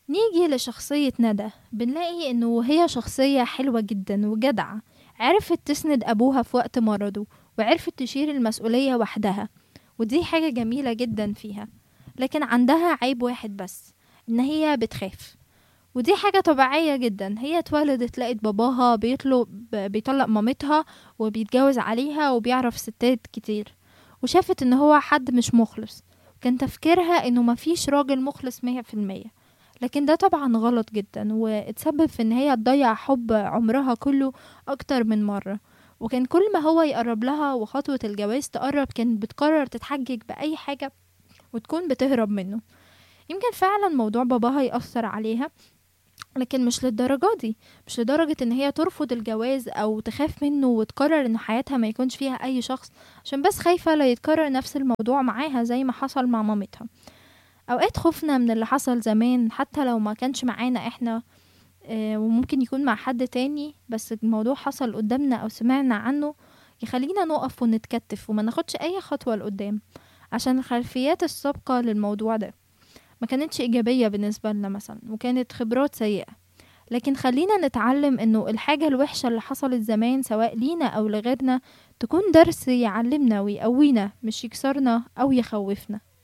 نيجي لشخصية ندى بنلاقي إنه هي شخصية حلوة جدا وجدعة عرفت تسند أبوها في وقت مرضه وعرفت تشيل المسؤولية وحدها ودي حاجة جميلة جدا فيها لكن عندها عيب واحد بس إن هي بتخاف ودي حاجة طبيعية جدا هي اتولدت لقت باباها بيطلب بيطلق مامتها وبيتجوز عليها وبيعرف ستات كتير وشافت ان هو حد مش مخلص كان تفكيرها انه مفيش راجل مخلص مية في المية لكن ده طبعا غلط جدا واتسبب في ان هي تضيع حب عمرها كله اكتر من مرة وكان كل ما هو يقرب لها وخطوة الجواز تقرب كانت بتقرر تتحجج بأي حاجة وتكون بتهرب منه يمكن فعلا موضوع باباها يأثر عليها لكن مش للدرجة دي مش لدرجة ان هي ترفض الجواز او تخاف منه وتقرر ان حياتها ما يكونش فيها اي شخص عشان بس خايفة لا يتكرر نفس الموضوع معاها زي ما حصل مع مامتها اوقات خوفنا من اللي حصل زمان حتى لو ما كانش معانا احنا آه، وممكن يكون مع حد تاني بس الموضوع حصل قدامنا او سمعنا عنه يخلينا نقف ونتكتف وما ناخدش اي خطوة لقدام عشان الخلفيات السابقة للموضوع ده ما كانتش إيجابية بالنسبة لنا مثلا وكانت خبرات سيئة لكن خلينا نتعلم انه الحاجة الوحشة اللي حصلت زمان سواء لينا او لغيرنا تكون درس يعلمنا ويقوينا مش يكسرنا او يخوفنا